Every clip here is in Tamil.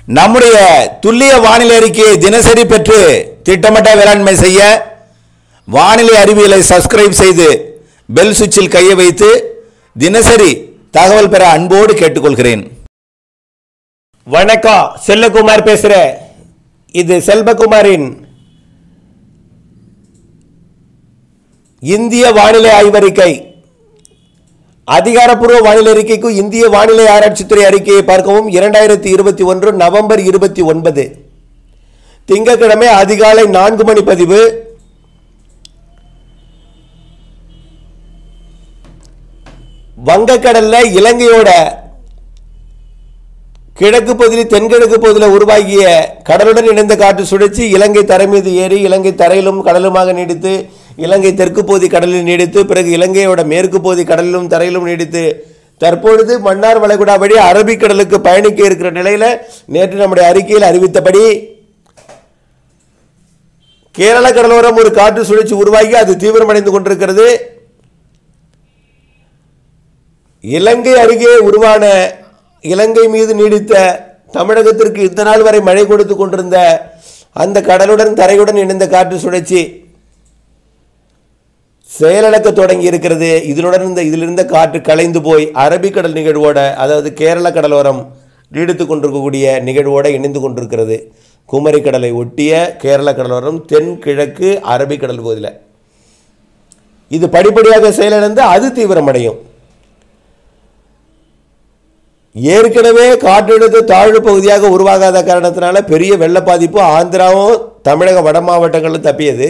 நம்முடைய துல்லிய வானிலை அறிக்கையை தினசரி பெற்று திட்டமிட்ட வேளாண்மை செய்ய வானிலை அறிவியலை சப்ஸ்கிரைப் செய்து பெல் சுவிட்சில் கையை வைத்து தினசரி தகவல் பெற அன்போடு கேட்டுக்கொள்கிறேன் வணக்கம் செல்லகுமார் பேசுறேன் இது செல்வகுமாரின் இந்திய வானிலை ஆய்வறிக்கை அதிகாரப்பூர்வ வானிலை அறிக்கைக்கு இந்திய வானிலை ஆராய்ச்சித்துறை அறிக்கையை பார்க்கவும் இரண்டாயிரத்தி இருபத்தி ஒன்று நவம்பர் இருபத்தி ஒன்பது திங்கட்கிழமை அதிகாலை நான்கு மணி பதிவு வங்கக்கடல்ல இலங்கையோட கிழக்கு பகுதியில் தென்கிழக்கு பகுதியில் உருவாகிய கடலுடன் இணைந்த காற்று சுழற்சி இலங்கை தரை மீது ஏறி இலங்கை தரையிலும் கடலுமாக நீடித்து இலங்கை தெற்கு பகுதி கடலில் நீடித்து பிறகு இலங்கையோட மேற்கு பகுதி கடலிலும் தரையிலும் நீடித்து தற்பொழுது மன்னார் வளைகுடா வழி அரபிக்கடலுக்கு பயணிக்க இருக்கிற நிலையில நேற்று நம்முடைய அறிக்கையில் அறிவித்தபடி கேரள கடலோரம் ஒரு காற்று சுழற்சி உருவாகி அது தீவிரமடைந்து கொண்டிருக்கிறது இலங்கை அருகே உருவான இலங்கை மீது நீடித்த தமிழகத்திற்கு இந்த நாள் வரை மழை கொடுத்து கொண்டிருந்த அந்த கடலுடன் தரையுடன் இணைந்த காற்று சுழற்சி செயலிழக்க தொடங்கி இருக்கிறது இதனுடன் இந்த இதிலிருந்த காற்று கலைந்து போய் அரபிக்கடல் நிகழ்வோட அதாவது கேரள கடலோரம் நீடித்து கொண்டிருக்கக்கூடிய நிகழ்வோட இணைந்து கொண்டிருக்கிறது குமரி கடலை ஒட்டிய கேரள கடலோரம் தென்கிழக்கு அரபிக்கடல் பகுதியில் இது படிப்படியாக செயலிழந்து அது தீவிரமடையும் ஏற்கனவே காற்றழுத்த தாழ்வு பகுதியாக உருவாகாத காரணத்தினால பெரிய வெள்ள பாதிப்பு ஆந்திராவும் தமிழக வட மாவட்டங்களும் தப்பியது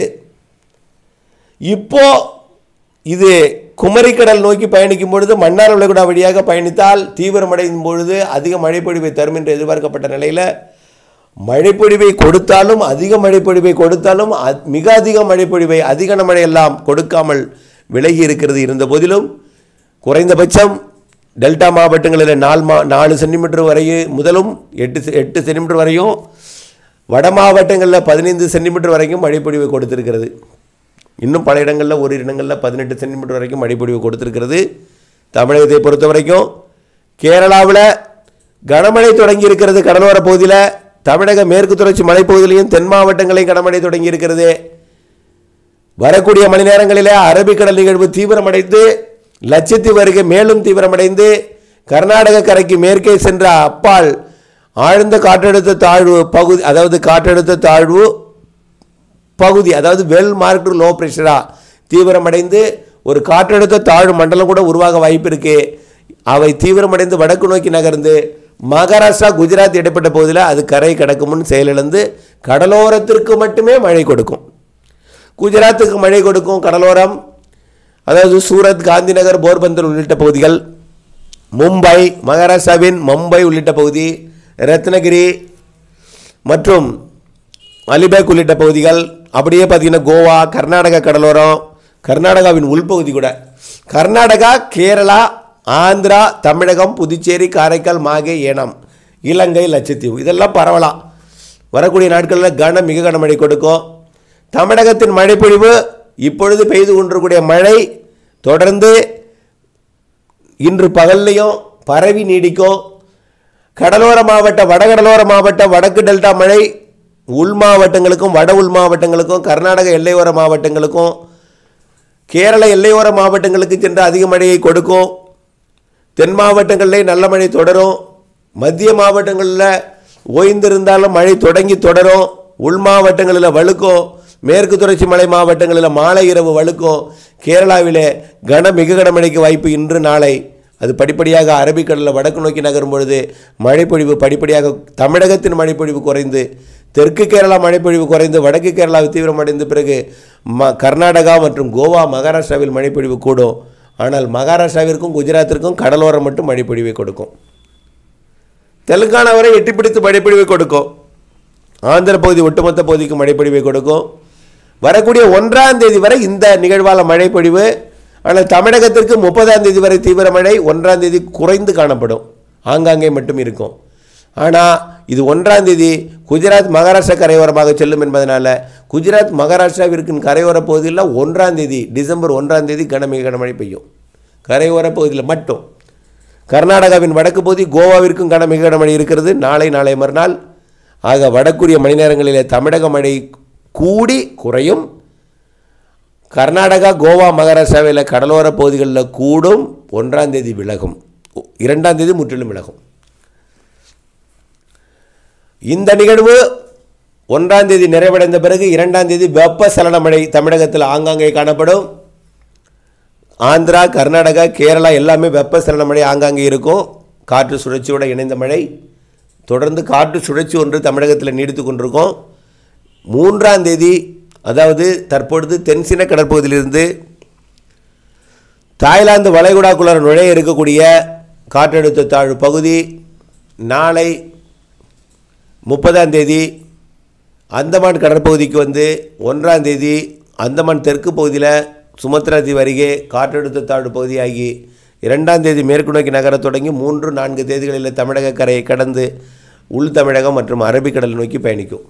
இப்போ இது குமரிக்கடல் நோக்கி பயணிக்கும் பொழுது மன்னார் வளைகுடா வழியாக பயணித்தால் தீவிரமடையும் பொழுது அதிக மழைப்பொழிவை தரும் என்று எதிர்பார்க்கப்பட்ட நிலையில் மழைப்பொழிவை கொடுத்தாலும் அதிக மழைப்பொழிவை கொடுத்தாலும் அ- மிக அதிக மழைப்பொழிவை அதிக மழையெல்லாம் கொடுக்காமல் விலகி இருக்கிறது இருந்த போதிலும் குறைந்தபட்சம் டெல்டா மாவட்டங்களில் நாலு மா நாலு சென்டிமீட்டர் வரையும் முதலும் எட்டு செ- எட்டு சென்டிமீட்டர் வரையும் வட மாவட்டங்களில் பதினைந்து சென்டிமீட்டர் வரைக்கும் மழைப்பொழிவை கொடுத்திருக்கிறது இன்னும் பல இடங்களில் ஒரு இடங்களில் பதினெட்டு சென்டிமீட்டர் வரைக்கும் மழைப்பொழிவு கொடுத்திருக்கிறது தமிழகத்தை பொறுத்த வரைக்கும் கேரளாவில் கனமழை தொடங்கி இருக்கிறது கடலோர பகுதியில் தமிழக மேற்கு தொடர்ச்சி மலைப்பகுதியிலையும் தென் மாவட்டங்களையும் கனமழை தொடங்கி இருக்கிறது வரக்கூடிய மணி நேரங்களிலே அரபிக்கடல் நிகழ்வு தீவிரமடைந்து லட்சத்தீவு அருகே மேலும் தீவிரமடைந்து கர்நாடக கரைக்கு மேற்கே சென்ற அப்பால் ஆழ்ந்த காற்றழுத்த தாழ்வு பகுதி அதாவது காற்றழுத்த தாழ்வு பகுதி அதாவது வெல் மார்க்டு லோ ப்ரெஷரா தீவிரமடைந்து ஒரு காற்றழுத்த தாழ்வு மண்டலம் கூட உருவாக வாய்ப்பு இருக்கு அவை தீவிரமடைந்து வடக்கு நோக்கி நகர்ந்து மகாராஷ்டிரா குஜராத் இடைப்பட்ட பகுதியில் அது கரை கடக்கும் முன் செயலிழந்து கடலோரத்திற்கு மட்டுமே மழை கொடுக்கும் குஜராத்துக்கு மழை கொடுக்கும் கடலோரம் அதாவது சூரத் காந்திநகர் போர்பந்தர் உள்ளிட்ட பகுதிகள் மும்பை மகாராஷ்டிராவின் மும்பை உள்ளிட்ட பகுதி ரத்னகிரி மற்றும் அலிபேக் உள்ளிட்ட பகுதிகள் அப்படியே பார்த்தீங்கன்னா கோவா கர்நாடகா கடலோரம் கர்நாடகாவின் உள்பகுதி கூட கர்நாடகா கேரளா ஆந்திரா தமிழகம் புதுச்சேரி காரைக்கால் மாகே ஏனம் இலங்கை லட்சத்தீவு இதெல்லாம் பரவலாம் வரக்கூடிய நாட்களில் கன மிக கனமழை கொடுக்கும் தமிழகத்தின் மழைப்பொழிவு இப்பொழுது பெய்து கொண்டிருக்கக்கூடிய மழை தொடர்ந்து இன்று பகல்லையும் பரவி நீடிக்கும் கடலோர மாவட்ட வடகடலோர மாவட்ட வடக்கு டெல்டா மழை உள் மாவட்டங்களுக்கும் வட உள் மாவட்டங்களுக்கும் கர்நாடக எல்லையோர மாவட்டங்களுக்கும் கேரள எல்லையோர மாவட்டங்களுக்கு சென்று அதிக மழையை கொடுக்கும் தென் மாவட்டங்களிலே நல்ல மழை தொடரும் மத்திய மாவட்டங்களில் ஓய்ந்திருந்தாலும் மழை தொடங்கி தொடரும் உள் மாவட்டங்களில் வழுக்கும் மேற்கு தொடர்ச்சி மலை மாவட்டங்களில் மாலை இரவு வழுக்கும் கேரளாவிலே கன மிக கனமழைக்கு வாய்ப்பு இன்று நாளை அது படிப்படியாக அரபிக்கடலில் வடக்கு நோக்கி நகரும் பொழுது மழைப்பொழிவு படிப்படியாக தமிழகத்தின் மழைப்பொழிவு குறைந்து தெற்கு கேரளா மழைப்பொழிவு குறைந்து வடக்கு கேரளாவை தீவிரமடைந்த பிறகு ம கர்நாடகா மற்றும் கோவா மகாராஷ்டிராவில் மழைப்பொழிவு கூடும் ஆனால் மகாராஷ்டிராவிற்கும் குஜராத்திற்கும் கடலோரம் மட்டும் மழைப்பொழிவை கொடுக்கும் தெலுங்கானா வரை எட்டி பிடித்து மழைப்பொழிவை கொடுக்கும் ஆந்திர பகுதி ஒட்டுமொத்த பகுதிக்கு மழைப்பொழிவை கொடுக்கும் வரக்கூடிய ஒன்றாம் தேதி வரை இந்த நிகழ்வால மழைப்பொழிவு ஆனால் தமிழகத்திற்கு முப்பதாம் தேதி வரை தீவிர மழை ஒன்றாம் தேதி குறைந்து காணப்படும் ஆங்காங்கே மட்டும் இருக்கும் ஆனால் இது ஒன்றாம் தேதி குஜராத் மகாராஷ்டிரா கரையோரமாக செல்லும் என்பதனால குஜராத் மகாராஷ்டிராவிற்கு கரையோர பகுதியில் ஒன்றாம் தேதி டிசம்பர் ஒன்றாம் தேதி கனமிக கனமழை பெய்யும் கரையோர பகுதியில் மட்டும் கர்நாடகாவின் வடக்கு பகுதி கோவாவிற்கும் கன மிக கனமழை இருக்கிறது நாளை நாளை மறுநாள் ஆக வடக்கூடிய மணி நேரங்களிலே தமிழக மழை கூடி குறையும் கர்நாடகா கோவா மகாராஷ்டிராவில் கடலோர பகுதிகளில் கூடும் ஒன்றாம் தேதி விலகும் இரண்டாம் தேதி முற்றிலும் விலகும் இந்த நிகழ்வு ஒன்றாம் தேதி நிறைவடைந்த பிறகு இரண்டாம் தேதி வெப்பசலன மழை தமிழகத்தில் ஆங்காங்கே காணப்படும் ஆந்திரா கர்நாடகா கேரளா எல்லாமே வெப்பசலன மழை ஆங்காங்கே இருக்கும் காற்று சுழற்சியோட இணைந்த மழை தொடர்ந்து காற்று சுழற்சி ஒன்று தமிழகத்தில் நீடித்து கொண்டிருக்கும் மூன்றாம் தேதி அதாவது தற்பொழுது தென்சீன கடற்பகுதியிலிருந்து தாய்லாந்து வளைகுடாக்குள்ள நுழைய இருக்கக்கூடிய காற்றழுத்த தாழ்வு பகுதி நாளை முப்பதாம் தேதி அந்தமான் கடற்பகுதிக்கு வந்து ஒன்றாம் தேதி அந்தமான் தெற்கு பகுதியில் சுமத்ரா தீவு அருகே காற்றழுத்த தாழ்வு பகுதியாகி இரண்டாம் தேதி மேற்கு நோக்கி நகரத் தொடங்கி மூன்று நான்கு தேதிகளில் தமிழக கரையை கடந்து உள் தமிழகம் மற்றும் அரபிக்கடல் நோக்கி பயணிக்கும்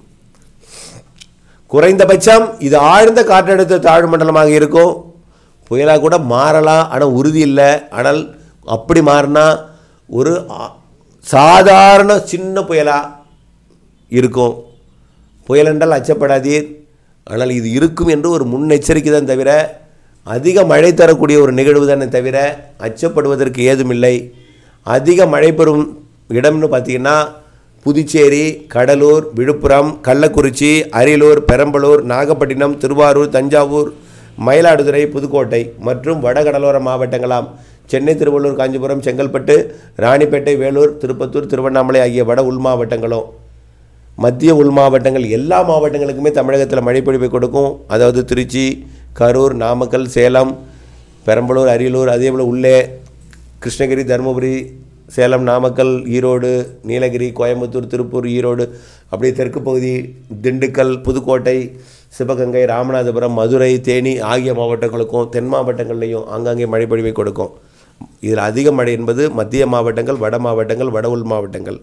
குறைந்தபட்சம் இது ஆழ்ந்த காற்றழுத்த தாழ்வு மண்டலமாக இருக்கும் புயலாக கூட மாறலாம் ஆனால் உறுதி இல்லை ஆனால் அப்படி மாறினா ஒரு ஆ- சாதாரண சின்ன புயலாக இருக்கும் புயல் என்றால் அச்சப்படாதீர் ஆனால் இது இருக்கும் என்று ஒரு முன்னெச்சரிக்கை தான் தவிர அதிக மழை தரக்கூடிய ஒரு நிகழ்வு தானே தவிர அச்சப்படுவதற்கு ஏதுமில்லை அதிக மழை பெறும் இடம்னு பார்த்தீங்கன்னா புதுச்சேரி கடலூர் விழுப்புரம் கள்ளக்குறிச்சி அரியலூர் பெரம்பலூர் நாகப்பட்டினம் திருவாரூர் தஞ்சாவூர் மயிலாடுதுறை புதுக்கோட்டை மற்றும் வடகடலோர மாவட்டங்களாம் சென்னை திருவள்ளூர் காஞ்சிபுரம் செங்கல்பட்டு ராணிப்பேட்டை வேலூர் திருப்பத்தூர் திருவண்ணாமலை ஆகிய வட உள் மாவட்டங்களும் மத்திய உள் மாவட்டங்கள் எல்லா மாவட்டங்களுக்குமே தமிழகத்தில் மழைப்பொழிவை கொடுக்கும் அதாவது திருச்சி கரூர் நாமக்கல் சேலம் பெரம்பலூர் அரியலூர் அதே போல் உள்ளே கிருஷ்ணகிரி தருமபுரி சேலம் நாமக்கல் ஈரோடு நீலகிரி கோயம்புத்தூர் திருப்பூர் ஈரோடு அப்படியே தெற்கு பகுதி திண்டுக்கல் புதுக்கோட்டை சிவகங்கை ராமநாதபுரம் மதுரை தேனி ஆகிய மாவட்டங்களுக்கும் தென் மாவட்டங்கள்லையும் ஆங்காங்கே மழைப்பொழிவை கொடுக்கும் இதில் அதிக மழை என்பது மத்திய மாவட்டங்கள் வட மாவட்டங்கள் வட உள் மாவட்டங்கள்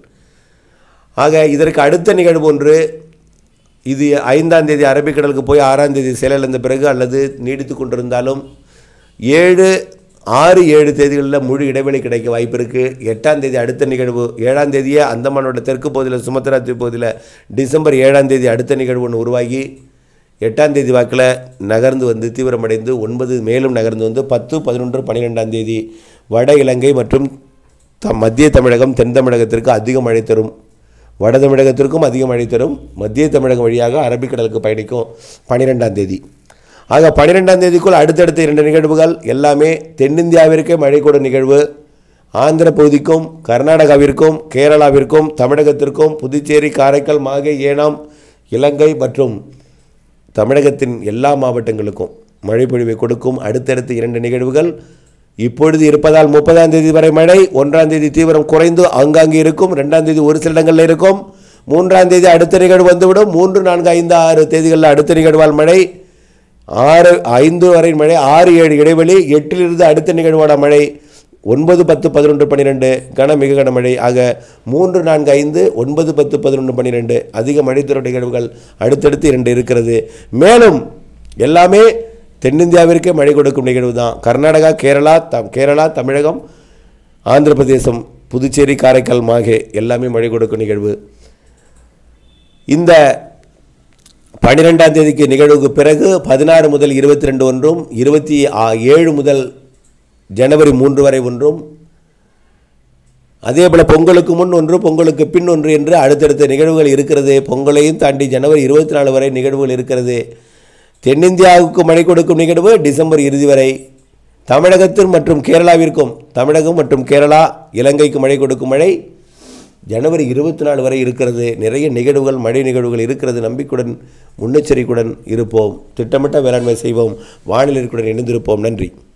ஆக இதற்கு அடுத்த நிகழ்வு ஒன்று இது ஐந்தாம் தேதி அரபிக்கடலுக்கு போய் ஆறாம் தேதி செயலிழந்த பிறகு அல்லது நீடித்து கொண்டிருந்தாலும் ஏழு ஆறு ஏழு தேதிகளில் முழு இடைவெளி கிடைக்க வாய்ப்பு இருக்குது எட்டாம் தேதி அடுத்த நிகழ்வு ஏழாம் தேதியே அந்தமானோட தெற்கு பகுதியில் சுமத்ரா தீவு பகுதியில் டிசம்பர் ஏழாம் தேதி அடுத்த நிகழ்வு ஒன்று உருவாகி எட்டாம் தேதி வாக்கில் நகர்ந்து வந்து தீவிரமடைந்து ஒன்பது மேலும் நகர்ந்து வந்து பத்து பதினொன்று பன்னிரெண்டாம் தேதி வட இலங்கை மற்றும் த மத்திய தமிழகம் தென் தமிழகத்திற்கு அதிக மழை தரும் வட தமிழகத்திற்கும் அதிக மழை தரும் மத்திய தமிழகம் வழியாக அரபிக்கடலுக்கு பயணிக்கும் பன்னிரெண்டாம் தேதி ஆக பன்னிரெண்டாம் தேதிக்குள் அடுத்தடுத்த இரண்டு நிகழ்வுகள் எல்லாமே தென்னிந்தியாவிற்கே மழை கொடும் நிகழ்வு ஆந்திர பகுதிக்கும் கர்நாடகாவிற்கும் கேரளாவிற்கும் தமிழகத்திற்கும் புதுச்சேரி காரைக்கால் மாகே ஏனாம் இலங்கை மற்றும் தமிழகத்தின் எல்லா மாவட்டங்களுக்கும் மழைப்பொழிவை கொடுக்கும் அடுத்தடுத்த இரண்டு நிகழ்வுகள் இப்பொழுது இருப்பதால் முப்பதாம் தேதி வரை மழை ஒன்றாம் தேதி தீவிரம் குறைந்து ஆங்காங்கே இருக்கும் ரெண்டாம் தேதி ஒரு சில இடங்களில் இருக்கும் மூன்றாம் தேதி அடுத்த நிகழ்வு வந்துவிடும் மூன்று நான்கு ஐந்து ஆறு தேதிகளில் அடுத்த நிகழ்வால் மழை ஆறு ஐந்து வரை மழை ஆறு ஏழு இடைவெளி எட்டிலிருந்து அடுத்த நிகழ்வான மழை ஒன்பது பத்து பதினொன்று பன்னிரெண்டு கன மிக கனமழை ஆக மூன்று நான்கு ஐந்து ஒன்பது பத்து பதினொன்று பன்னிரெண்டு அதிக மழை தரும் நிகழ்வுகள் அடுத்தடுத்து இரண்டு இருக்கிறது மேலும் எல்லாமே தென்னிந்தியாவிற்கே மழை கொடுக்கும் நிகழ்வு தான் கர்நாடகா கேரளா தம் கேரளா தமிழகம் ஆந்திர பிரதேசம் புதுச்சேரி காரைக்கால் மாகே எல்லாமே மழை கொடுக்கும் நிகழ்வு இந்த பன்னிரெண்டாம் தேதிக்கு நிகழ்வுக்கு பிறகு பதினாறு முதல் இருபத்தி ரெண்டு ஒன்றும் இருபத்தி ஆ- ஏழு முதல் ஜனவரி மூன்று வரை ஒன்றும் அதே போல் பொங்கலுக்கு முன் ஒன்று பொங்கலுக்கு பின் ஒன்று என்று அடுத்தடுத்த நிகழ்வுகள் இருக்கிறது பொங்கலையும் தாண்டி ஜனவரி இருபத்தி நாலு வரை நிகழ்வுகள் இருக்கிறது தென்னிந்தியாவுக்கு மழை கொடுக்கும் நிகழ்வு டிசம்பர் இறுதி வரை தமிழகத்தில் மற்றும் கேரளாவிற்கும் தமிழகம் மற்றும் கேரளா இலங்கைக்கு மழை கொடுக்கும் மழை ஜனவரி இருபத்தி நாலு வரை இருக்கிறது நிறைய நிகழ்வுகள் மழை நிகழ்வுகள் இருக்கிறது நம்பிக்கையுடன் முன்னெச்சரிக்கையுடன் இருப்போம் திட்டமிட்ட வேளாண்மை செய்வோம் வானிலை இருக்குடன் இணைந்திருப்போம் நன்றி